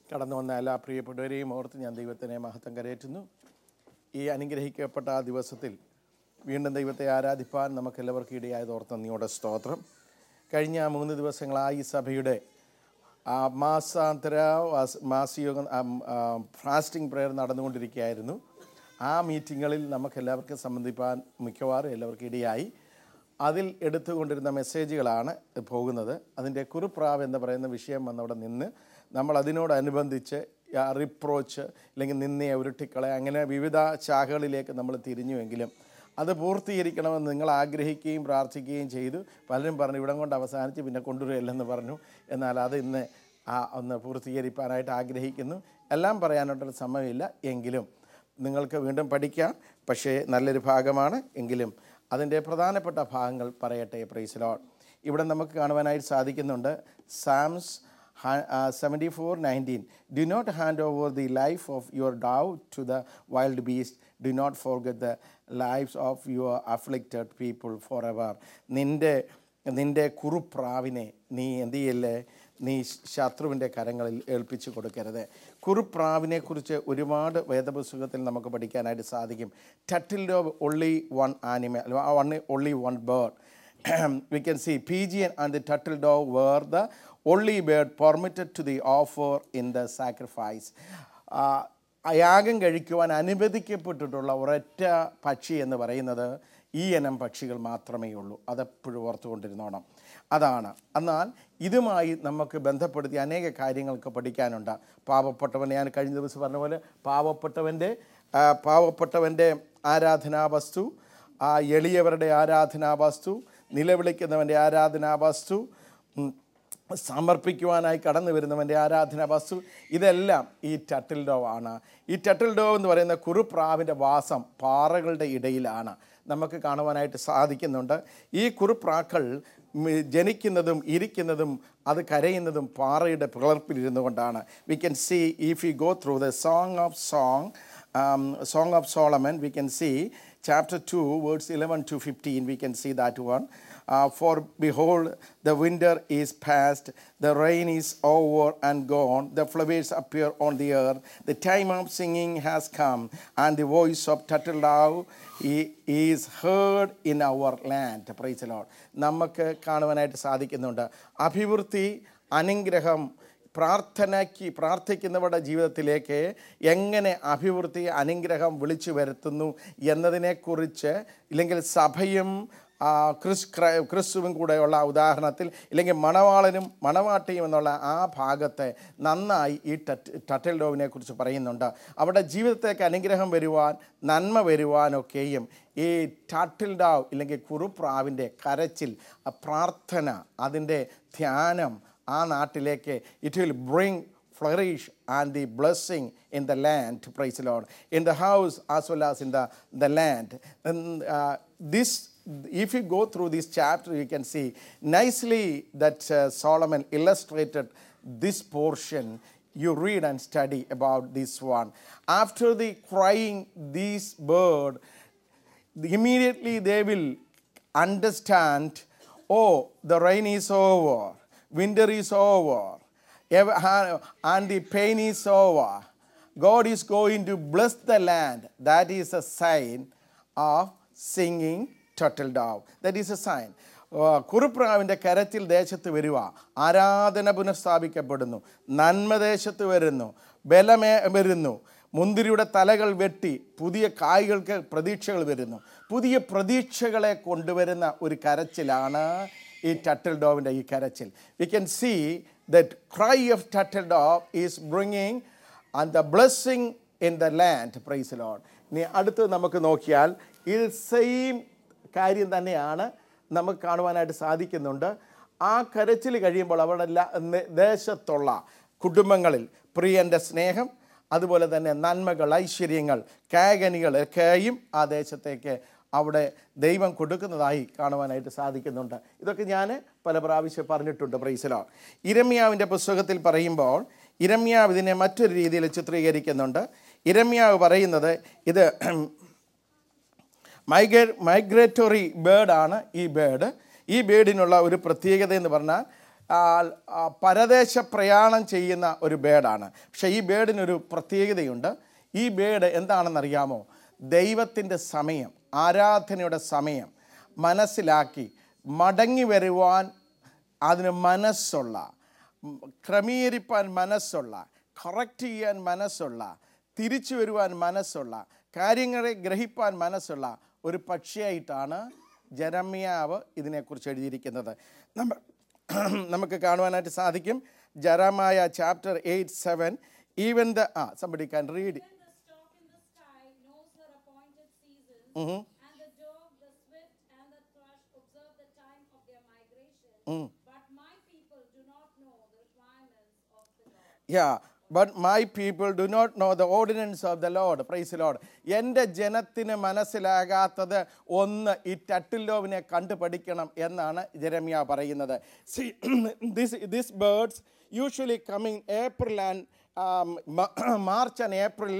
കടന്നു വന്ന എല്ലാ പ്രിയപ്പെട്ടവരെയും ഓർത്ത് ഞാൻ ദൈവത്തിനെ മഹത്വം കരയേറ്റുന്നു ഈ അനുഗ്രഹിക്കപ്പെട്ട ആ ദിവസത്തിൽ വീണ്ടും ദൈവത്തെ ആരാധിപ്പാൻ നമുക്ക് എല്ലാവർക്കും ഇടയായത് ഓർത്ത് നന്ദിയോടെ സ്തോത്രം കഴിഞ്ഞ മൂന്ന് ദിവസങ്ങളായി ഈ സഭയുടെ ആ മാസാന്തര വാസ്- മാസയോഗം ഫാസ്റ്റിംഗ് പ്രെയർ നടന്നുകൊണ്ടിരിക്കുകയായിരുന്നു ആ മീറ്റിങ്ങുകളിൽ നമുക്ക് എല്ലാവർക്കും സംബന്ധിപ്പാൻ മിക്കവാറും എല്ലാവർക്കും ഇടയായി അതിൽ എടുത്തുകൊണ്ടിരുന്ന മെസ്സേജുകളാണ് പോകുന്നത് അതിൻ്റെ കുറുപ്രാവ് എന്ന് പറയുന്ന വിഷയം വന്നവിടെ നിന്ന് നമ്മൾ അതിനോടനുബന്ധിച്ച് റിപ്രോച്ച് അല്ലെങ്കിൽ നിന്നയെ ഉരുട്ടിക്കളെ അങ്ങനെ വിവിധ ശാഖകളിലേക്ക് നമ്മൾ തിരിഞ്ഞുവെങ്കിലും അത് പൂർത്തീകരിക്കണമെന്ന് നിങ്ങൾ ആഗ്രഹിക്കുകയും പ്രാർത്ഥിക്കുകയും ചെയ്തു പലരും പറഞ്ഞു ഇവിടം കൊണ്ട് അവസാനിച്ച് പിന്നെ കൊണ്ടുവരില്ലെന്ന് പറഞ്ഞു എന്നാൽ അത് ഇന്ന് ആ ഒന്ന് പൂർത്തീകരിക്കാനായിട്ട് ആഗ്രഹിക്കുന്നു എല്ലാം പറയാനായിട്ടുള്ള സമയമില്ല എങ്കിലും നിങ്ങൾക്ക് വീണ്ടും പഠിക്കാം പക്ഷേ നല്ലൊരു ഭാഗമാണ് എങ്കിലും അതിൻ്റെ പ്രധാനപ്പെട്ട ഭാഗങ്ങൾ പറയട്ടെ പ്രൈസ് ലോഡ് ഇവിടെ നമുക്ക് കാണുവാനായിട്ട് സാധിക്കുന്നുണ്ട് Psalms seventy four nineteen do not hand over the life of your dove to the wild beast do not forget the lifes of your afflicted people for ever നിൻ്റെ നിൻ്റെ കുറുപ്രാവിനെ നീ എന്ത് ചെയ്യല്ലേ നീ ശത്രുവിൻ്റെ കരങ്ങളിൽ ഏൽപ്പിച്ചു കൊടുക്കരുത് കുറുപ്രാവിനെക്കുറിച്ച് ഒരുപാട് വേദപുസ്തകത്തിൽ നമുക്ക് പഠിക്കാനായിട്ട് സാധിക്കും turtle of only one animal one only one bird we can see pigeon and the turtle dove were the only bird permitted to the offer in the sacrifice. ആ, ആ യാഗം കഴിക്കുവാൻ അനുവദിക്കപ്പെട്ടിട്ടുള്ള ഒരൊറ്റ പക്ഷി എന്ന് പറയുന്നത് ഈ ഇനം പക്ഷികൾ മാത്രമേ ഉള്ളൂ അതെപ്പോഴും ഓർത്തുകൊണ്ടിരുന്നോണം അതാണ് എന്നാൽ ഇതുമായി നമുക്ക് ബന്ധപ്പെടുത്തി അനേക കാര്യങ്ങൾക്ക് പഠിക്കാനുണ്ട് പാവപ്പെട്ടവൻ ഞാൻ കഴിഞ്ഞ ദിവസം പറഞ്ഞ പോലെ പാവപ്പെട്ടവൻ്റെ ആ, പാവപ്പെട്ടവൻ്റെ ആരാധനാ വസ്തു ആ എളിയവരുടെ ആരാധനാ വസ്തു നിലവിളിക്കുന്നവൻ്റെ ആരാധനാ വസ്തു ഉം, സമർപ്പിക്കുവാനായി കടന്നു വരുന്നവൻ്റെ ആരാധനാ വസ്തു ഇതെല്ലാം ഈ ടട്ടിൽ ഡോവ് ആണ് ഈ ടട്ടിൽ ഡോവ് എന്ന് പറയുന്ന കുറുപ്രാവിൻ്റെ വാസം പാറകളുടെ ഇടയിലാണ് നമുക്ക് കാണുവാനായിട്ട് സാധിക്കുന്നുണ്ട് ഈ കുറുപ്രാക്കൾ ഉം, ജനിക്കുന്നതും ഇരിക്കുന്നതും അത് കരയുന്നതും പാറയുടെ പിളർപ്പിലിരുന്നു കൊണ്ടാണ് we can see if you go through the song of song um, Song of Solomon, we can see chapter 2, verse 11 to 15, we can see that one. Uh, For behold, the winter is past, the rain is over and gone, the flowers appear on the earth, the time of singing has come, and the voice of turtle dove i- is heard in our land. Praise the Lord. നമുക്ക് കാണുവാനായിട്ട് സാധിക്കുന്നുണ്ട് അഭിവൃദ്ധി അനുഗ്രഹം പ്രാർത്ഥനയ്ക്ക് പ്രാർത്ഥിക്കുന്നവരുടെ ജീവിതത്തിലേക്ക് എങ്ങനെ അഭിവൃദ്ധി അനുഗ്രഹം വിളിച്ചു വരുത്തുന്നു എന്നതിനെക്കുറിച്ച് ഇല്ലെങ്കിൽ സഭയും ആ, ക്രിസ് ക്ര- ക്രിസ്തുവും കൂടെയുള്ള ഉദാഹരണത്തിൽ ഇല്ലെങ്കിൽ മണവാളനും മണവാട്ടിയും എന്നുള്ള ആ ഭാഗത്തെ നന്നായി ഈ ടറ്റ് ടട്ടിൽ ഡോവിനെ കുറിച്ച് പറയുന്നുണ്ട് അവിടെ ജീവിതത്തേക്ക് അനുഗ്രഹം വരുവാൻ നന്മ വരുവാനൊക്കെയും ഈ ടട്ടിൽ ഡാവ് ഇല്ലെങ്കിൽ കുറുപ്രാവിൻ്റെ കരച്ചിൽ ആ പ്രാർത്ഥന അതിൻ്റെ ധ്യാനം ആ നാട്ടിലേക്ക് it will bring flourish and the blessing in the land, praise the Lord, in the house as well as in the, the land. And uh, this, if you go through this chapter, you can see nicely that uh, Solomon illustrated this portion. You read and study about this one. After the crying, this bird, immediately they will understand oh, the rain is over, winter is over, ev- ha- and the pain is over. God is going to bless the land. That is a sign of singing turtle dove. That is a sign. ആ, കുറുപ്രാവിൻ്റെ കരത്തിൽ ദേശത്ത് വരുക ആരാധന പുനഃസ്ഥാപിക്കപ്പെടുന്നു നന്മ ദേശത്ത് വരുന്നു ബലമേ വരുന്നു മുന്തിരിയുടെ തലകൾ വെട്ടി പുതിയ കായ്കൾക്ക് പ്രതീക്ഷകൾ വരുന്നു പുതിയ പ്രതീക്ഷകളെ കൊണ്ടുവരുന്ന ഒരു കരച്ചിലാണ് ഈ ടട്ടിൽ ഡോവിൻ്റെ ഈ കരച്ചിൽ we can see that cry of turtle dove is bringing and the blessing in the land praise Lord ഇനി അടുത്ത് നമുക്ക് നോക്കിയാൽ ഇത് സെയിം കാര്യം തന്നെയാണ് നമുക്ക് കാണുവാനായിട്ട് സാധിക്കുന്നുണ്ട് ആ കരച്ചിൽ കഴിയുമ്പോൾ അവിടെ ല- ന- ദേശത്തുള്ള കുടുംബങ്ങളിൽ പ്രിയൻ്റെ സ്നേഹം അതുപോലെ തന്നെ നന്മകൾ ഐശ്വര്യങ്ങൾ കാഗനികൾ ഒക്കെയും ആ ദേശത്തേക്ക് അവിടെ ദൈവം കൊടുക്കുന്നതായി കാണുവാനായിട്ട് സാധിക്കുന്നുണ്ട് ഇതൊക്കെ ഞാൻ പല പ്രാവശ്യം പറഞ്ഞിട്ടുണ്ട് പ്രൈസലോ ഇരമ്യാവിൻ്റെ പുസ്തകത്തിൽ പറയുമ്പോൾ ഇരമ്യാവ് ഇതിനെ മറ്റൊരു രീതിയിൽ ചിത്രീകരിക്കുന്നുണ്ട് ഇരമ്യാവ് പറയുന്നത് ഇത് മൈഗ്രേ മൈഗ്രേറ്ററി ബേർഡാണ് ഈ ബേർഡ് ഈ ബേർഡിനുള്ള ഒരു പ്രത്യേകത എന്ന് പറഞ്ഞാൽ ആ, ആ, പരദേശ പ്രയാണം ചെയ്യുന്ന ഒരു ബേഡാണ് പക്ഷേ ഈ ബേഡിനൊരു പ്രത്യേകതയുണ്ട് ഈ ബേഡ് എന്താണെന്നറിയാമോ ദൈവത്തിൻ്റെ സമയം ആരാധനയുടെ സമയം മനസ്സിലാക്കി മടങ്ങി വരുവാൻ അതിന് മനസ്സുള്ള ഉം, ക്രമീകരിപ്പാൻ മനസ്സുള്ള കറക്റ്റ് ചെയ്യാൻ മനസ്സുള്ള തിരിച്ചു വരുവാൻ മനസ്സുള്ള കാര്യങ്ങളെ ഗ്രഹിപ്പാൻ മനസ്സുള്ള ഒരു പക്ഷിയായിട്ടാണ് ജരമ്യാവ് ഇതിനെക്കുറിച്ച് എഴുതിയിരിക്കുന്നത് നമ്മ നമുക്ക് കാണുവാനായിട്ട് സാധിക്കും Jeremiah chapter eight seven even the ആ somebody can read Even the stork in the sky knows her appointed season, and the dog, the swift, and the thrush observe the time of their migration. But my people do not know the requirements of the Lord. Yeah but my people do not know the ordinances of the Lord praise Lord എൻ്റെ ജനത്തിന് മനസ്സിലാകാത്തത് ഒന്ന് ഈ ടട്ടിലോവിനെ കണ്ടുപഠിക്കണം എന്നാണ് Jeremiah പറയുന്നത് see this this birds usually coming April and March and April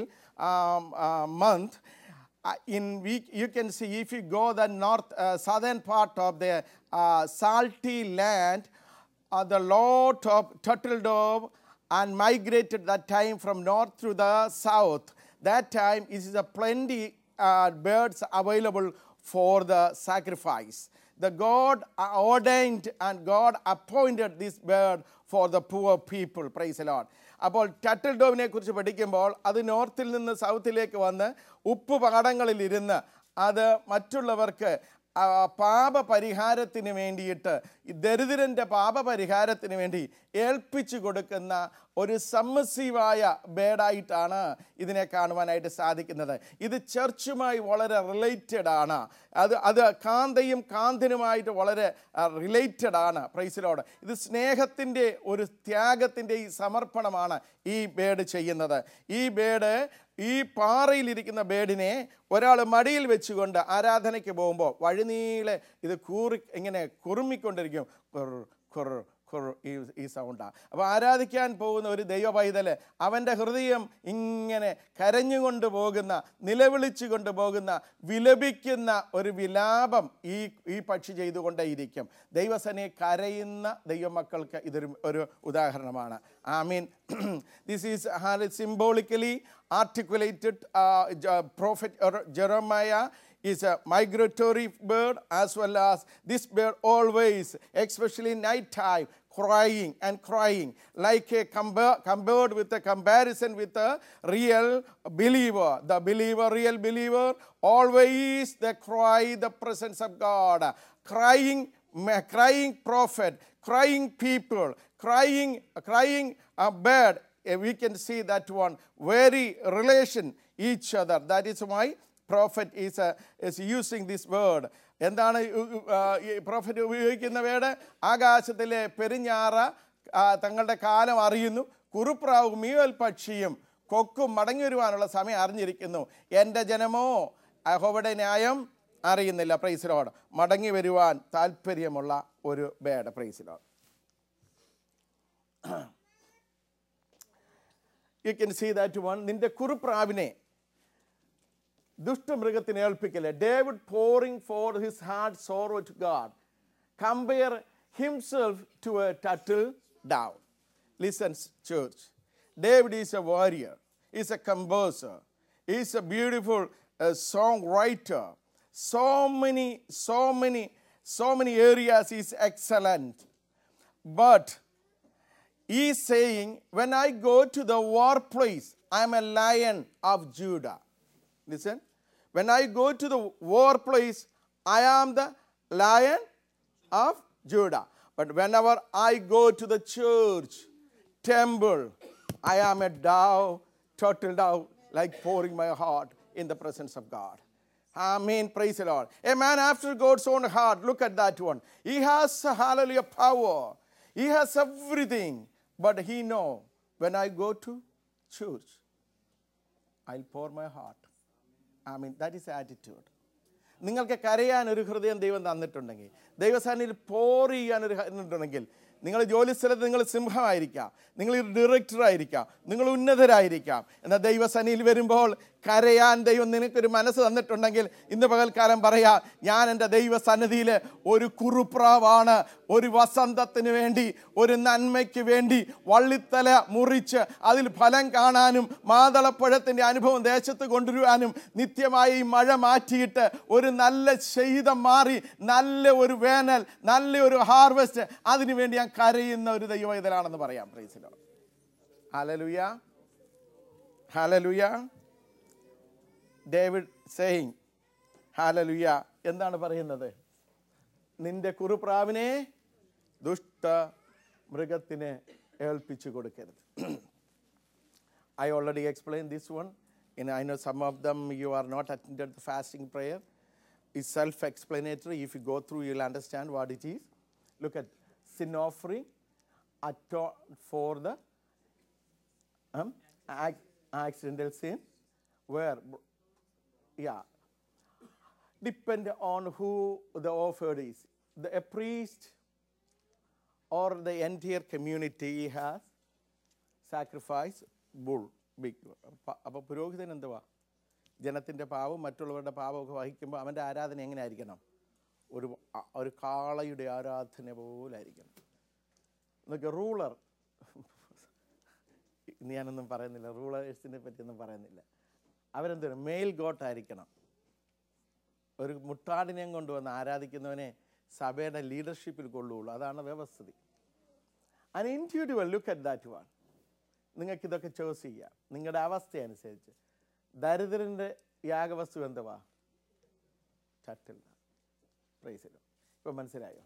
month uh, in we you can see if you go the north uh, southern part of the uh, salty land uh, the lot of turtle dove and migrated that time from north to the south that time is a plenty uh, birds available for the sacrifice the god ordained and god appointed this bird for the poor people praise the lord അപ്പോൾ ടട്ടിൽ ഡോവിനെ കുറിച്ച് പഠിക്കുമ്പോൾ അത് നോർത്തിൽ നിന്ന് സൗത്തിലേക്ക് വന്ന് ഉപ്പ് പാടങ്ങളിൽ ഇരുന്ന് അത് മറ്റുള്ളവർക്ക് ആ, പാപപരിഹാരത്തിന് വേണ്ടിയിട്ട് ഈ ദരിദ്രൻ്റെ പാപപരിഹാരത്തിന് വേണ്ടി ഏൽപ്പിച്ചു കൊടുക്കുന്ന ഒരു സമ്മസീവായ ബേഡായിട്ടാണ് ഇതിനെ കാണുവാനായിട്ട് സാധിക്കുന്നത് ഇത് ചർച്ചുമായി വളരെ റിലേറ്റഡ് ആണ് അത് അത് കാന്തയും കാന്തനുമായിട്ട് വളരെ റിലേറ്റഡ് ആണ് പ്രൈസിലോട് ഇത് സ്നേഹത്തിൻ്റെ ഒരു ത്യാഗത്തിൻ്റെ ഈ സമർപ്പണമാണ് ഈ ബേഡ് ചെയ്യുന്നത് ഈ ബേഡ് ഈ പാറയിലിരിക്കുന്ന ബേഡിനെ ഒരാൾ മടിയിൽ വെച്ചുകൊണ്ട് ആരാധനയ്ക്ക് പോകുമ്പോൾ വഴിനീളെ ഇത് കൂറി ഇങ്ങനെ കുറുമിക്കൊണ്ടിരിക്കും കുറു കുറു കുറു ഈ ഈ സൗണ്ടാണ് അപ്പോൾ ആരാധിക്കാൻ പോകുന്ന ഒരു ദൈവ പൈതൽ അവൻ്റെ ഹൃദയം ഇങ്ങനെ കരഞ്ഞുകൊണ്ട് പോകുന്ന നിലവിളിച്ചു കൊണ്ട് പോകുന്ന വിലപിക്കുന്ന ഒരു വിലാപം ഈ ഈ പക്ഷി ചെയ്തുകൊണ്ടേയിരിക്കും ദൈവസനെ കരയുന്ന ദൈവമക്കൾക്ക് ഇതൊരു ഒരു ഉദാഹരണമാണ് I mean this is symbolically articulated uh, J- prophet Jer- Jeremiah is a migratory bird as well as this bird always, especially night time, crying and crying like a compa- compared with a comparison with a real believer. The believer, real believer, always they cry the presence of God, crying, ma- crying prophet, crying people, crying, crying a bird, uh, we can see that one very relation each other that is why prophet is, uh, is using this word എന്താണ് prophet ഉപയോഗിക്കുന്ന word ആകാശത്തിലെ പെരിഞ്ഞാറ ആ, തങ്ങളുടെ കാലം അറിയുന്നു കുറുപ്രാവും മീവൽ പക്ഷിയും കൊക്കും മടങ്ങി വരുവാനുള്ള സമയം അറിഞ്ഞിരിക്കുന്നു എൻ്റെ ജനമോ അഹോവയുടെ ന്യായം അറിയുന്നില്ല പ്രൈസിലോട് മടങ്ങി വരുവാൻ താല്പര്യമുള്ള ഒരു ബേഡ് പ്രൈസിലോട് you can see that one നിന്റെ കുറുപ്രാവിനെ ദുഷ്ടമൃഗത്തിന് ഏൽപ്പിക്കല് David pouring for his heart sorrow to God compare himself to a turtle dove listens church David is a warrior is a composer is a beautiful song writer so many so many so many areas is excellent but He is saying, When I go to the war place, I am a lion of Judah. Listen. When I go to the war place, I am the lion of Judah. But whenever I go to the church, temple, I am a dove, turtle dove, like pouring my heart in the presence of God. Amen. Praise the Lord. A man after God's own heart. Look at that one. He has hallelujah power. He has everything. But he know when I go to church, I'll pour my heart. I mean, that is attitude. നിങ്ങൾക്ക് കരയാൻ ഒരു ഹൃദയം ദൈവം തന്നിട്ടുണ്ടെങ്കിൽ ദൈവസ്ഥാനിൽ പോർ ചെയ്യാൻ ഒരു ഉണ്ടെങ്കിൽ നിങ്ങൾ ജോലിസ്ഥലത്ത് നിങ്ങൾ സിംഹമായിരിക്കാം നിങ്ങൾ ഡയറക്ടറായിരിക്കാം നിങ്ങൾ ഉന്നതരായിരിക്കാം എന്നാൽ ദൈവസനിയിൽ വരുമ്പോൾ കരയാൻ ദൈവം നിനക്കൊരു മനസ്സ് തന്നിട്ടുണ്ടെങ്കിൽ ഇന്ന് പകൽക്കാലം പറയാ ഞാൻ എൻ്റെ ദൈവസന്നിധിയിൽ ഒരു കുറുപ്രാവാണ് ഒരു വസന്തത്തിന് വേണ്ടി ഒരു നന്മയ്ക്ക് വേണ്ടി വള്ളിത്തല മുറിച്ച് അതിൽ ഫലം കാണാനും മാതളപ്പഴത്തിൻ്റെ അനുഭവം ദേശത്ത് കൊണ്ടുവരുവാനും നിത്യമായി ഈ മഴ മാറ്റിയിട്ട് ഒരു നല്ല ശൈതം മാറി നല്ല ഒരു വേനൽ നല്ല ഒരു ഹാർവെസ്റ്റ് അതിനു വേണ്ടി ഞാൻ കരയുന്ന ഒരു ദൈവവേദനാണെന്ന് പറയാം പ്രൈസിലോ ഹലലുയ ഹലലുയ ഡേവിഡ് സെയിങ് ഹാലലുയ എന്താണ് പറയുന്നത് നിന്റെ കുറുപ്രാവിനെ ദുഷ്ട മൃഗത്തിന് ഏൽപ്പിച്ചു കൊടുക്കരുത് I already explained this one. And I know some of them you are not attended the fasting prayer. It's self-explanatory. If you go through, you'll understand what it is. Look at sin offering, atone for the um, ac- accidental sin, where, yeah, depend on who the offered is. The, a priest or the entire community has sacrifice bull big അപ്പോൾ പുരോഹിതൻ എന്തുവാ ജനത്തിൻ്റെ പാവം മറ്റുള്ളവരുടെ പാവമൊക്കെ വഹിക്കുമ്പോൾ അവൻ്റെ ആരാധന എങ്ങനെ ആയിരിക്കണം ഒരു അ- ഒരു കാളയുടെ ആരാധന പോലായിരിക്കണം എന്നൊക്കെ റൂളർ ഇന്ന് ഞാനൊന്നും പറയുന്നില്ല റൂളേഴ്സിനെ പറ്റിയൊന്നും പറയുന്നില്ല അവരെന്തൊരു മെയിൽ ഗോട്ടായിരിക്കണം ഒരു മുട്ടാടിനെയും കൊണ്ടുവന്ന് ആരാധിക്കുന്നവനെ സഭയുടെ ലീഡർഷിപ്പിൽ കൊള്ളുകയുള്ളൂ അതാണ് വ്യവസ്ഥിതി an intuitive look at that one നിങ്ങൾക്ക് ഇതൊക്കെ ചോസ് ചെയ്യാം നിങ്ങളുടെ അവസ്ഥ അനുസരിച്ച് ദരിദ്രൻ്റെ യാഗവസ്തു എന്തുവാ ചട്ടില്ല പ്രൈസിലും ഇപ്പം മനസ്സിലായോ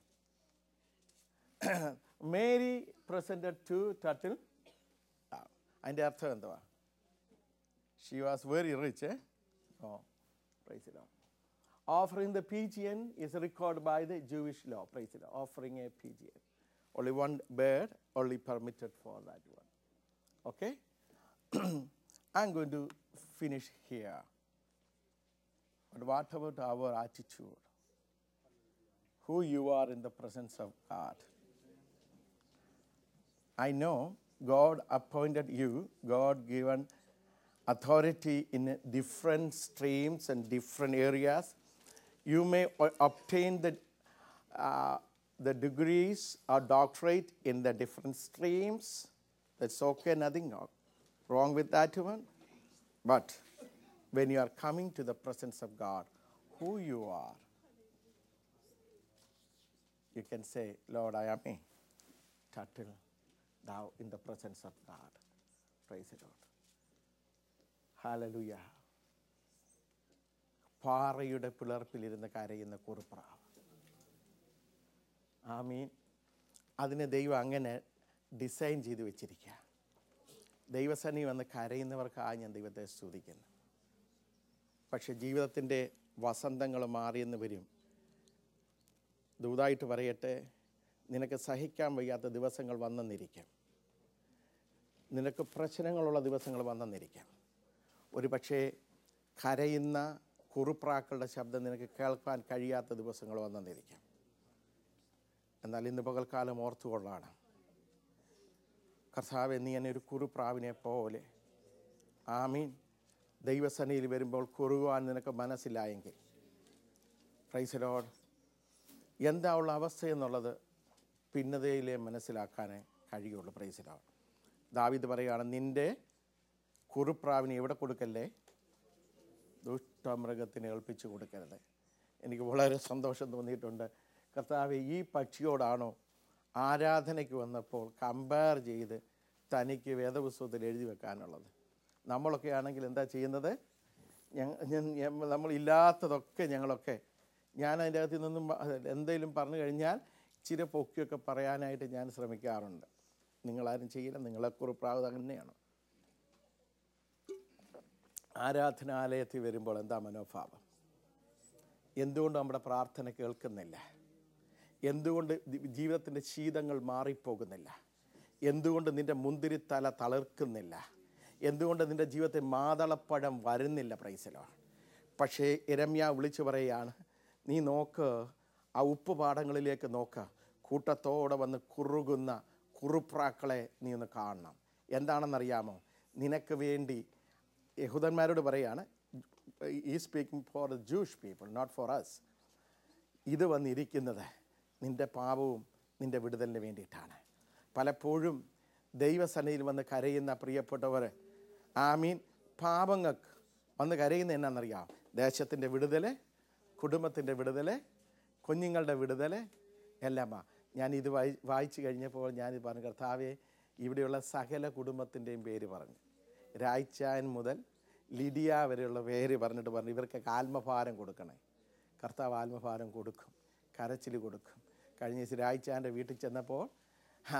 മേരി പ്രസൻറ്റഡ് ടു ടട്ടിൽ അതിൻ്റെ അർത്ഥം എന്തുവാ she was very rich oh പ്രൈസിലോ Offering the PGN is recorded by the Jewish law. Praise the Lord. Offering a PGN. Only one bird, only permitted for that one. Okay? I'm going to finish here. But what about our attitude? Who you are in the presence of God. I know God appointed you, God given authority in different streams and different areas. You may o- obtain the, uh, the degrees or doctorate in the different streams. That's okay, nothing wrong- wrong with that one. But when you are coming to the presence of God, who you are, you can say, Lord, I am a turtle, thou in the presence of God. Praise the Lord. Hallelujah. പാറയുടെ പിളർപ്പിലിരുന്ന് കരയുന്ന കുറുപ്രാവ് ആമീൻ അതിനെ ദൈവം അങ്ങനെ design ചെയ്ത് വെച്ചിരിക്കുക ദൈവസന്നി വന്ന് കരയുന്നവർക്കാണ് ഞാൻ ദൈവത്തെ സ്തുതിക്കുന്നു പക്ഷെ ജീവിതത്തിൻ്റെ വസന്തങ്ങൾ മാറിയെന്ന് വരും ദൂതായിട്ട് പറയട്ടെ നിനക്ക് സഹിക്കാൻ വയ്യാത്ത ദിവസങ്ങൾ വന്നെന്നിരിക്കാം നിനക്ക് പ്രശ്നങ്ങളുള്ള ദിവസങ്ങൾ വന്നെന്നിരിക്കാം ഒരു പക്ഷേ കരയുന്ന കുറുപ്രാക്കളുടെ ശബ്ദം നിനക്ക് കേൾക്കാൻ കഴിയാത്ത ദിവസങ്ങൾ വന്നെന്നിരിക്കാം എന്നാൽ ഇന്ന് പകൽക്കാലം ഓർത്തുകൊള്ളാണ് കർത്താവ് നീ എന്നെ ഒരു കുറുപ്രാവിനെ പോലെ ആമീൻ ദൈവസന്നിധിയിൽ വരുമ്പോൾ കുറുകുവാൻ നിനക്ക് മനസ്സിലായെങ്കിൽ പ്രൈസലോഡ് എന്താ ഉള്ള അവസ്ഥ എന്നുള്ളത് ഭിന്നതയിലെ മനസ്സിലാക്കാനേ കഴിയുള്ളൂ പ്രൈസലോഡ് ദാവിദ് പറയുകയാണ് നിൻ്റെ കുറുപ്രാവിനെ എവിടെ കൊടുക്കല്ലേ ദുഷ്ടമൃഗത്തിന് ഏൽപ്പിച്ചു കൊടുക്കരുത് എനിക്ക് വളരെ സന്തോഷം തോന്നിയിട്ടുണ്ട് കർത്താവ് ഈ പക്ഷിയോടാണോ ആരാധനയ്ക്ക് വന്നപ്പോൾ കമ്പയർ ചെയ്ത് തനിക്ക് വേദപുസ്തകത്തിൽ എഴുതി വെക്കാനുള്ളത് നമ്മളൊക്കെ ആണെങ്കിൽ എന്താ ചെയ്യുന്നത് ഞങ്ങ ഞാൻ- ഞ- നമ്മളില്ലാത്തതൊക്കെ ഞങ്ങളൊക്കെ ഞാൻ അതിൻ്റെ അകത്ത് നിന്നും എന്തെങ്കിലും പറഞ്ഞു കഴിഞ്ഞാൽ ഇച്ചിരി പൊക്കിയൊക്കെ പറയാനായിട്ട് ഞാൻ ശ്രമിക്കാറുണ്ട് നിങ്ങളാരും ചെയ്യില്ല നിങ്ങളെക്കുറിപ്പാവ് തന്നെയാണ് ആരാധനാലയത്തിൽ വരുമ്പോൾ എന്താ മനോഭാവം എന്തുകൊണ്ട് നമ്മുടെ പ്രാർത്ഥന കേൾക്കുന്നില്ല എന്തുകൊണ്ട് ദി- ജീവിതത്തിൻ്റെ ശീതങ്ങൾ മാറിപ്പോകുന്നില്ല എന്തുകൊണ്ട് നിൻ്റെ മുന്തിരിത്തല തളിർക്കുന്നില്ല എന്തുകൊണ്ട് നിൻ്റെ ജീവിതത്തിൽ മാതളപ്പഴം വരുന്നില്ല പ്രൈസലോ പക്ഷേ ഇരമ്യ വിളിച്ചു പറയുകയാണ് നീ നോക്ക് ആ ഉപ്പ് പാടങ്ങളിലേക്ക് നോക്ക് കൂട്ടത്തോടെ വന്ന് കുറുകുന്ന കുറുപ്രാക്കളെ നീ ഒന്ന് കാണണം എന്താണെന്നറിയാമോ നിനക്ക് വേണ്ടി യഹൂദന്മാരോട് പറയാണ് ഈ speaking for the Jewish people not for us ഇത് വന്നിരിക്കുന്നത് നിൻ്റെ പാപവും നിൻ്റെ വിടുതലിന് വേണ്ടിയിട്ടാണ് പലപ്പോഴും ദൈവസന്നിധിയിൽ വന്ന് കരയുന്ന പ്രിയപ്പെട്ടവർ ആമീൻ പാപങ്ങൾക്ക് വന്ന് കരയുന്ന എന്നാണെന്നറിയാം ദേശത്തിൻ്റെ വിടുതൽ കുടുംബത്തിൻ്റെ വിടുതൽ കുഞ്ഞുങ്ങളുടെ വിടുതൽ എല്ലാമാ ഞാൻ ഇത് വായി വായിച്ചു കഴിഞ്ഞപ്പോൾ ഞാനിത് പറഞ്ഞു കർത്താവെ ഇവിടെയുള്ള സകല കുടുംബത്തിൻ്റെയും പേര് പറഞ്ഞു രായ്ച്ചാൻ മുതൽ ലിഡിയ വരെയുള്ള പേര് പറഞ്ഞിട്ട് പറഞ്ഞു ഇവർക്ക് ആത്മഭാരം കൊടുക്കണേ കർത്താവ് ആത്മഭാരം കൊടുക്കും കരച്ചിൽ കൊടുക്കും കഴിഞ്ഞ ദിവസം രായ്ച്ചാൻ്റെ വീട്ടിൽ ചെന്നപ്പോൾ ആ,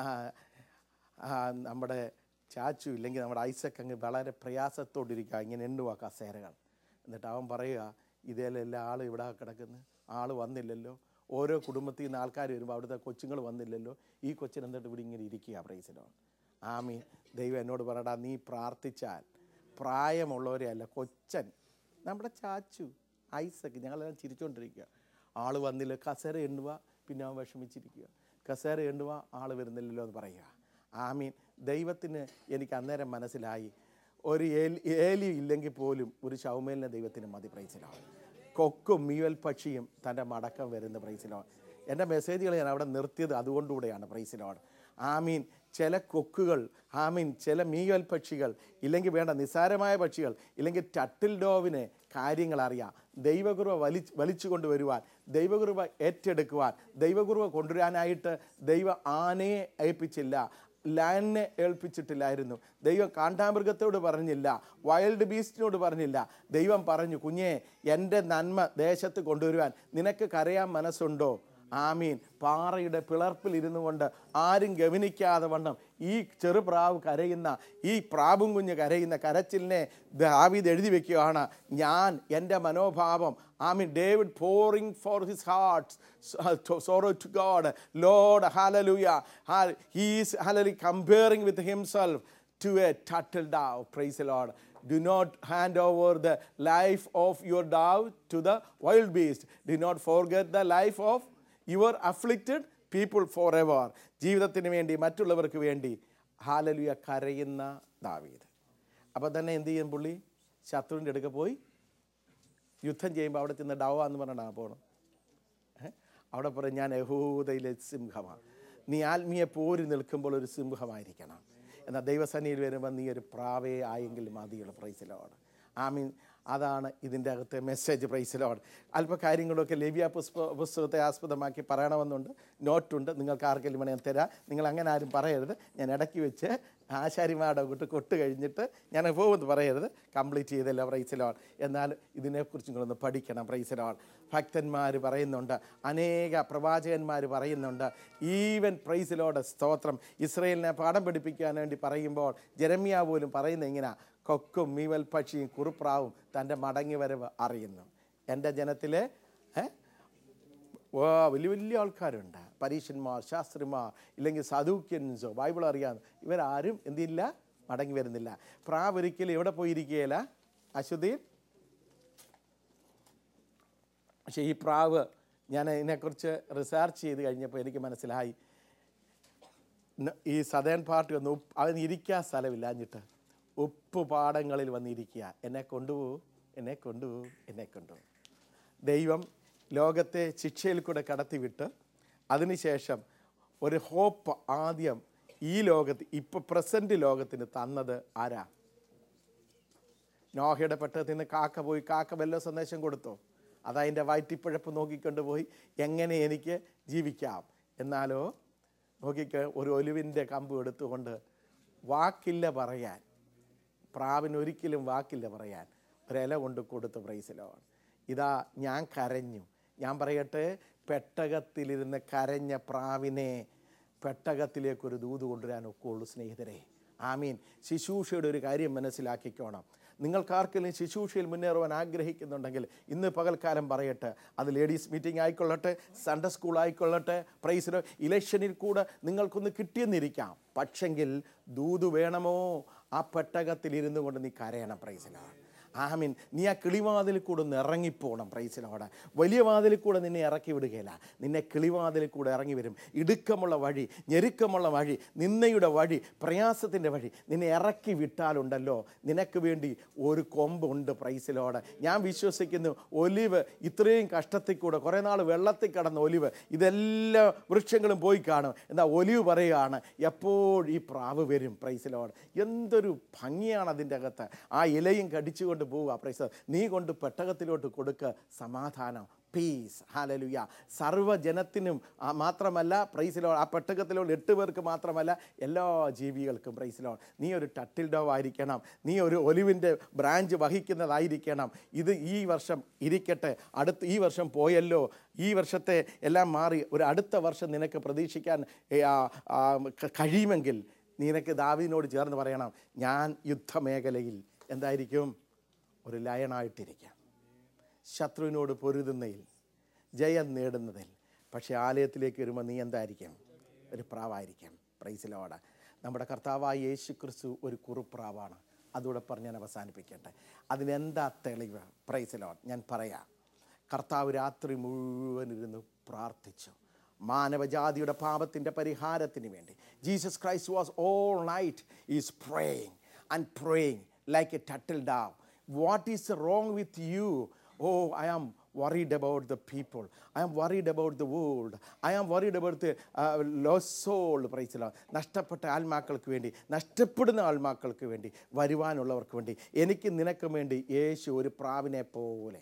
ആ, നമ്മുടെ ചാച്ചു ഇല്ലെങ്കിൽ നമ്മുടെ ഐസക്ക് അങ്ങ് വളരെ പ്രയാസത്തോടിരിക്കുക ഇങ്ങനെ എണ്ണുക കസേരകൾ എന്നിട്ട് അവൻ പറയുക ഇതിലെല്ലാം ആൾ ഇവിടെ കിടക്കുന്നു ആൾ വന്നില്ലല്ലോ ഓരോ കുടുംബത്തിൽ നിന്ന് ആൾക്കാർ വരുമ്പോൾ അവിടുത്തെ കൊച്ചുങ്ങൾ വന്നില്ലല്ലോ ഈ കൊച്ചിന് എന്നിട്ട് ഇവിടെ ഇങ്ങനെ ഇരിക്കുക പ്രൈസിലോ ആമീൻ ദൈവം എന്നോട് പറയടാ നീ പ്രാർത്ഥിച്ചാൽ പ്രായമുള്ളവരെ അല്ല കൊച്ചൻ നമ്മുടെ ചാച്ചു ഐസക്ക് ഞങ്ങളെല്ലാം ചിരിച്ചുകൊണ്ടിരിക്കുക ആൾ വന്നില്ല കസേര എണ്ണുക പിന്നെ അവൻ വിഷമിച്ചിരിക്കുക കസേര എണ്ണുക ആൾ വരുന്നില്ലല്ലോ എന്ന് പറയുക ആമീൻ ദൈവത്തിന് എനിക്ക് അന്നേരം മനസ്സിലായി ഒരു ഏലി ഏലി ഇല്ലെങ്കിൽ പോലും ഒരു ശൗമേലിനെ ദൈവത്തിന് മതി പ്രൈസിലാണ് കൊക്കും മീവൽ പക്ഷിയും തൻ്റെ മടക്കം വരുന്ന പ്രൈസിലോൺ എൻ്റെ മെസ്സേജുകൾ ഞാൻ അവിടെ നിർത്തിയത് അതുകൊണ്ടുകൂടെയാണ് പ്രൈസിലോൺ ആമീൻ ചില കൊക്കുകൾ ആമീൻ ചില മീവൽ പക്ഷികൾ ഇല്ലെങ്കിൽ വേണ്ട നിസ്സാരമായ പക്ഷികൾ ഇല്ലെങ്കിൽ ടട്ടിൽ ഡോവിന് കാര്യങ്ങൾ അറിയാം ദൈവകുറുവ വലി വലിച്ചു കൊണ്ടുവരുവാൻ ദൈവകുറുവ ഏറ്റെടുക്കുവാൻ ദൈവകുറുവ കൊണ്ടുവരാനായിട്ട് ദൈവ ആനയെ ഏൽപ്പിച്ചില്ല ലാനിനെ ഏൽപ്പിച്ചിട്ടില്ലായിരുന്നു ദൈവം കാണ്ടാമൃഗത്തോട് പറഞ്ഞില്ല വൈൽഡ് ബീസ്റ്റിനോട് പറഞ്ഞില്ല ദൈവം പറഞ്ഞു കുഞ്ഞെ എൻ്റെ നന്മ ദേശത്ത് കൊണ്ടുവരുവാൻ നിനക്ക് കരയാൻ മനസ്സുണ്ടോ ആമീൻ പാറയുടെ പിളർപ്പിൽ ഇരുന്നു കൊണ്ട് ആരും ഗവനിക്കാതെ വണ്ണം ഈ ചെറുപ്രാവ് കരയുന്ന ഈ പ്രാവും കുഞ്ഞ് കരയുന്ന കരച്ചിലിനെ ദാവീദ് എഴുതി വെക്കുകയാണ് ഞാൻ എൻ്റെ മനോഭാവം ആമീൻ David pouring for his heart sorrow to God Lord hallelujah he's ഹാലലി comparing with himself to a turtle dove. Praise the Lord. Do not hand over the life of your dove to the wild beast. Do not forget the life of your afflicted people forever. ജീവിതത്തിന് വേണ്ടി മറ്റുള്ളവർക്ക് വേണ്ടി ഹാലലുയ കരയുന്ന ദാവീദ് അപ്പോൾ തന്നെ എന്ത് ചെയ്യും പുള്ളി ശത്രുവിൻ്റെ അടുക്ക പോയി യുദ്ധം ചെയ്യുമ്പോൾ അവിടെ ചെന്ന് ഡവ എന്ന് പറഞ്ഞിട്ടാണ് പോകണം ഏ? അവിടെ പറയും ഞാൻ യഹൂദയിലെ സിംഹമാണ് നീ ആത്മീയ പോരി നിൽക്കുമ്പോൾ ഒരു സിംഹമായിരിക്കണം എന്നാൽ ദൈവസന്നിയിൽ വരുമ്പോൾ നീ ഒരു പ്രാവേ ആയെങ്കിൽ മതിയുള്ള പ്രൈസിലോട് ആമീൻ അതാണ് ഇതിൻ്റെ അകത്തെ മെസ്സേജ് പ്രൈസിലോട് അല്പ കാര്യങ്ങളൊക്കെ ലവ്യ പുസ്ത പുസ്തകത്തെ ആസ്പദമാക്കി പറയണമെന്നുണ്ട് നോട്ടുണ്ട് നിങ്ങൾക്ക് ആർക്കെങ്കിലും വേണേൽ ഞാൻ തരാം നിങ്ങൾ അങ്ങനെ ആരും പറയരുത് ഞാൻ ഇടയ്ക്ക് വെച്ച് ആശാരിമാരുടെ കൂട്ട് കൊട്ട് കഴിഞ്ഞിട്ട് ഞാൻ പോകുമെന്ന് പറയരുത് കംപ്ലീറ്റ് ചെയ്തല്ല പ്രൈസിലോൺ എന്നാൽ ഇതിനെക്കുറിച്ച് നിങ്ങളൊന്ന് പഠിക്കണം പ്രൈസിലോൺ ഭക്തന്മാർ പറയുന്നുണ്ട് അനേക പ്രവാചകന്മാർ പറയുന്നുണ്ട് ഈവൻ പ്രൈസിലോടെ സ്തോത്രം ഇസ്രയേലിനെ പാഠം പഠിപ്പിക്കാൻ വേണ്ടി പറയുമ്പോൾ ജെരമ്യ പോലും പറയുന്ന ഇങ്ങനെ കൊക്കും മീവൽ പക്ഷിയും കുറുപ്രാവും തൻ്റെ മടങ്ങി വരവ് അറിയുന്നു എൻ്റെ ജനത്തിലെ ഏ ഓ വലിയ വലിയ ആൾക്കാരുണ്ട് പരീക്ഷന്മാർ ശാസ്ത്രിമാർ ഇല്ലെങ്കിൽ സദൂക്യൻസോ ബൈബിൾ അറിയാം ഇവരാരും എന്തില്ല മടങ്ങി വരുന്നില്ല പ്രാവ് ഒരിക്കലും എവിടെ പോയിരിക്കുകയില്ല അശ്വതിയിൽ പക്ഷേ ഈ പ്രാവ് ഞാൻ ഇതിനെക്കുറിച്ച് റിസർച്ച് ചെയ്ത് കഴിഞ്ഞപ്പോൾ എനിക്ക് മനസ്സിലായി ന- ഈ സദേൺ പാർട്ടി വന്ന് ഉപ്പ് അവന് ഇരിക്കാൻ സ്ഥലമില്ലാഞ്ഞിട്ട് ഉപ്പ് പാടങ്ങളിൽ വന്നിരിക്കുക എന്നെ കൊണ്ടുപോകൂ എന്നെ കൊണ്ടുപോകൂ എന്നെ കൊണ്ടുപോകൂ ദൈവം ലോകത്തെ ശിക്ഷയിൽ കൂടെ കടത്തിവിട്ട് അതിനുശേഷം ഒരു ഹോപ്പ് ആദ്യം ഈ ലോകത്ത് ഇപ്പോൾ പ്രസൻറ്റ് ലോകത്തിന് തന്നത് ആരാ നോഹയുടെ പെട്ടകത്തിൽ നിന്ന് കാക്ക പോയി കാക്ക വല്ല സന്ദേശം കൊടുത്തോ അതതിൻ്റെ വയറ്റിപ്പഴപ്പ് നോക്കിക്കൊണ്ട് പോയി എങ്ങനെ എനിക്ക് ജീവിക്കാം എന്നാലോ നോക്കിക്ക് ഒരു ഒലുവിൻ്റെ കമ്പ് എടുത്തുകൊണ്ട് വാക്കില്ല പറയാൻ പ്രാവിന് ഒരിക്കലും വാക്കില്ല പറയാൻ ഒരില കൊണ്ട് കൊടുത്ത് പ്രൈസിലാണ് ഇതാ ഞാൻ കരഞ്ഞു ഞാൻ പറയട്ടെ പെട്ടകത്തിലിരുന്ന് കരഞ്ഞ പ്രാവിനെ പെട്ടകത്തിലേക്കൊരു ദൂത് കൊണ്ടുവരാൻ ഒക്കെയുള്ളൂ സ്നേഹിതരെ ആമീൻ ശുശ്രൂഷയുടെ ഒരു കാര്യം മനസ്സിലാക്കിക്കോണം നിങ്ങൾക്കാർക്കെങ്കിലും ശുശ്രൂഷയിൽ മുന്നേറുവാൻ ആഗ്രഹിക്കുന്നുണ്ടെങ്കിൽ ഇന്ന് പകൽക്കാലം പറയട്ടെ അത് ലേഡീസ് മീറ്റിംഗ് ആയിക്കൊള്ളട്ടെ സൺഡേ സ്കൂൾ ആയിക്കൊള്ളട്ടെ പ്രൈസിലോ ഇലക്ഷനിൽ കൂടെ നിങ്ങൾക്കൊന്ന് കിട്ടിയെന്നിരിക്കാം പക്ഷെങ്കിൽ ദൂത് വേണമോ ആ പെട്ടകത്തിൽ ഇരുന്നു കൊണ്ട് നീ കരയണം പ്രൈസിലാണ് ആമീൻ നീ ആ കിളിവാതിൽ കൂടെ ഒന്ന് ഇറങ്ങിപ്പോണം പ്രൈസിലോടെ വലിയ വാതിലിൽ കൂടെ നിന്നെ ഇറക്കി വിടുകയില്ല നിന്നെ കിളിവാതിലിൽ കൂടെ ഇറങ്ങി വരും ഇടുക്കമുള്ള വഴി ഞെരുക്കമുള്ള വഴി നിന്നയുടെ വഴി പ്രയാസത്തിൻ്റെ വഴി നിന്നെ ഇറക്കി വിട്ടാലുണ്ടല്ലോ നിനക്ക് വേണ്ടി ഒരു കൊമ്പുണ്ട് പ്രൈസിലോടെ ഞാൻ വിശ്വസിക്കുന്നു ഒലിവ് ഇത്രയും കഷ്ടത്തിൽ കൂടെ കുറേ നാൾ വെള്ളത്തിൽ കിടന്ന ഒലിവ് ഇതെല്ലാ വൃക്ഷങ്ങളും പോയി കാണും എന്താ ഒലിവ് പറയുകയാണ് എപ്പോൾ ഈ പ്രാവ് വരും പ്രൈസിലോട് എന്തൊരു ഭംഗിയാണ് അതിൻ്റെ അകത്ത് ആ ഇലയും കടിച്ചുകൊണ്ട് പോവുക പ്രൈസ് നീ കൊണ്ട് പെട്ടകത്തിലോട്ട് കൊടുക്കുക സമാധാനം പീസ് ഹാലലുയ സർവ്വജനത്തിനും ആ മാത്രമല്ല പ്രൈസിലോ ആ പെട്ടകത്തിലുള്ള എട്ട് പേർക്ക് മാത്രമല്ല എല്ലാ ജീവികൾക്കും പ്രൈസിലോ നീ ഒരു ടട്ടിൽ ഡോ ആയിരിക്കണം നീ ഒരു ഒലിവിൻ്റെ ബ്രാഞ്ച് വഹിക്കുന്നതായിരിക്കണം ഇത് ഈ വർഷം ഇരിക്കട്ടെ അടുത്ത് ഈ വർഷം പോയല്ലോ ഈ വർഷത്തെ എല്ലാം മാറി ഒരു അടുത്ത വർഷം നിനക്ക് പ്രതീക്ഷിക്കാൻ ഏ, ആ, ആ, ക- കഴിയുമെങ്കിൽ നിനക്ക് ദാവിദിനോട് ചേർന്ന് പറയണം ഞാൻ യുദ്ധമേഖലയിൽ എന്തായിരിക്കും ഒരു ലയണായിട്ടിരിക്കാം ശത്രുവിനോട് പൊരുതുന്നതിൽ ജയം നേടുന്നതിൽ പക്ഷേ ആലയത്തിലേക്ക് വരുമ്പോൾ നീ എന്തായിരിക്കും ഒരു പ്രാവായിരിക്കും പ്രൈസിലോട് നമ്മുടെ കർത്താവായ യേശു ക്രിസ്തു ഒരു കുറുപ്രാവാണ് അതുകൂടെ പറഞ്ഞ് ഞാൻ അവസാനിപ്പിക്കട്ടെ അതിനെന്താ തെളിവ് പ്രൈസിലോട് ഞാൻ പറയാം കർത്താവ് രാത്രി മുഴുവൻ ഇരുന്ന് പ്രാർത്ഥിച്ചു മാനവജാതിയുടെ പാപത്തിൻ്റെ പരിഹാരത്തിന് വേണ്ടി Jesus Christ was all night is praying and praying like a turtle dove what is wrong with you oh I am worried about the people. I am worried about the world. I am worried about the uh, lost soul, praise the Lord. നഷ്ടപ്പെട്ട ആത്മാക്കൾക്ക് വേണ്ടി നഷ്ടപ്പെടുന്ന ആത്മാക്കൾക്ക് വേണ്ടി വരുവാനുള്ളവർക്ക് വേണ്ടി എനിക്ക് നിനക്കും വേണ്ടി യേശു ഒരു പ്രാവിനെ പോലെ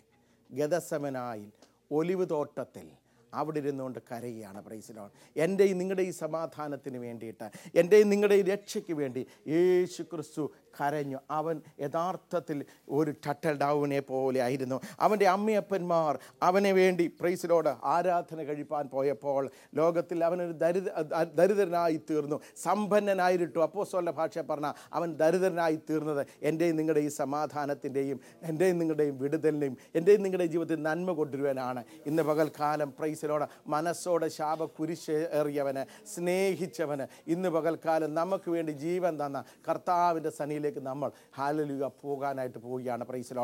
ഗതസമനായി ഒലിവ് തോട്ടത്തിൽ അവിടെ ഇരുന്നുകൊണ്ട് കരയുകയാണ് പ്രൈസിലോൺ എൻ്റെയും നിങ്ങളുടെ ഈ സമാധാനത്തിന് വേണ്ടിയിട്ട് എൻ്റെയും നിങ്ങളുടെ ഈ രക്ഷയ്ക്ക് വേണ്ടി യേശു ക്രിസ്തു കരഞ്ഞു അവൻ യഥാർത്ഥത്തിൽ ഒരു ടട്ടൽ ഡൗവിനെ പോലെ ആയിരുന്നു അവൻ്റെ അമ്മയപ്പന്മാർ അവനെ വേണ്ടി പ്രൈസിലോട് ആരാധന കഴിപ്പാൻ പോയപ്പോൾ ലോകത്തിൽ അവനൊരു ദരിദ്ര ദരിദ്രനായി തീർന്നു സമ്പന്നനായിട്ടു അപ്പോസ്തലന്റെ ഭാഷ പറഞ്ഞ അവൻ ദരിദ്രനായി തീർന്നത് എൻ്റെയും നിങ്ങളുടെ ഈ സമാധാനത്തിൻ്റെയും എൻ്റെയും നിങ്ങളുടെയും വിടുതലിൻ്റെയും എൻ്റെയും നിങ്ങളുടെ ജീവിതത്തിൽ നന്മ കൊണ്ടുവരുവാനാണ് ഇന്ന് പകൽക്കാലം പ്രൈസിലോട് മനസ്സോടെ ശാപ കുരിശ് ഏറിയവന് സ്നേഹിച്ചവന് ഇന്ന് പകൽക്കാലം നമുക്ക് വേണ്ടി ജീവൻ തന്ന കർത്താവിൻ്റെ സനിയിലേക്ക് നമ്മൾ ഹാലലുക പോകാനായിട്ട് പോവുകയാണ് പ്രൈസിലോ